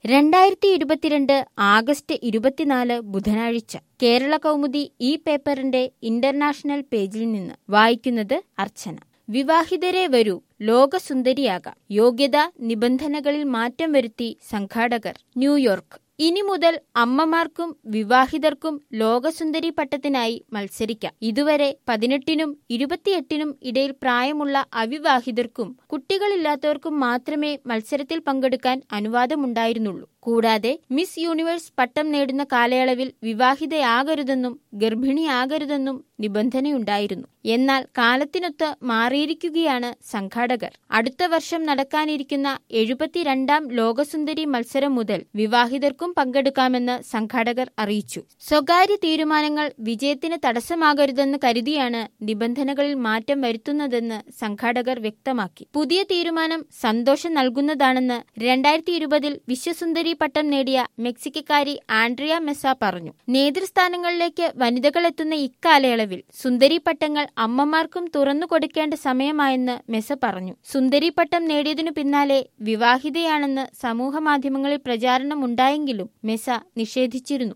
രണ്ടായിരത്തി ഇരുപത്തിരണ്ട് ആഗസ്റ്റ് ഇരുപത്തിനാല് ബുധനാഴ്ച കേരള കൗമുദി ഈ പേപ്പറിന്റെ ഇന്റർനാഷണൽ പേജിൽ നിന്ന് വായിക്കുന്നത് അർച്ചന വിവാഹിതരെ വരൂ ലോകസുന്ദരിയാകാം യോഗ്യതാ നിബന്ധനകളിൽ മാറ്റം വരുത്തി സംഘാടകർ ന്യൂയോർക്ക് ഇനി മുതൽ അമ്മമാർക്കും വിവാഹിതർക്കും ലോകസുന്ദരി പട്ടത്തിനായി മത്സരിക്കാം ഇതുവരെ പതിനെട്ടിനും ഇരുപത്തിയെട്ടിനും ഇടയിൽ പ്രായമുള്ള അവിവാഹിതർക്കും കുട്ടികളില്ലാത്തവർക്കും മാത്രമേ മത്സരത്തിൽ പങ്കെടുക്കാൻ അനുവാദമുണ്ടായിരുന്നുള്ളൂ കൂടാതെ മിസ് യൂണിവേഴ്സ് പട്ടം നേടുന്ന കാലയളവിൽ വിവാഹിതയാകരുതെന്നും ഗർഭിണിയാകരുതെന്നും നിബന്ധനയുണ്ടായിരുന്നു എന്നാൽ കാലത്തിനൊത്ത് മാറിയിരിക്കുകയാണ് സംഘാടകർ അടുത്ത വർഷം നടക്കാനിരിക്കുന്ന എഴുപത്തിരണ്ടാം ലോകസുന്ദരി മത്സരം മുതൽ വിവാഹിതർക്കും പങ്കെടുക്കാമെന്ന് സംഘാടകർ അറിയിച്ചു സ്വകാര്യ തീരുമാനങ്ങൾ വിജയത്തിന് തടസ്സമാകരുതെന്ന് കരുതിയാണ് നിബന്ധനകളിൽ മാറ്റം വരുത്തുന്നതെന്ന് സംഘാടകർ വ്യക്തമാക്കി പുതിയ തീരുമാനം സന്തോഷം നൽകുന്നതാണെന്ന് രണ്ടായിരത്തി ഇരുപതിൽ വിശ്വസുന്ദരി പട്ടം നേടിയ മെക്സിക്കക്കാരി ആൻഡ്രിയ മെസ പറഞ്ഞു നേതൃസ്ഥാനങ്ങളിലേക്ക് വനിതകൾ എത്തുന്ന ഇക്കാലയളവിൽ സുന്ദരി പട്ടങ്ങൾ അമ്മമാർക്കും തുറന്നു കൊടുക്കേണ്ട സമയമായെന്ന് മെസ പറഞ്ഞു സുന്ദരി പട്ടം നേടിയതിനു പിന്നാലെ വിവാഹിതയാണെന്ന് സമൂഹമാധ്യമങ്ങളിൽ പ്രചാരണം ഉണ്ടായെങ്കിലും മെസ നിഷേധിച്ചിരുന്നു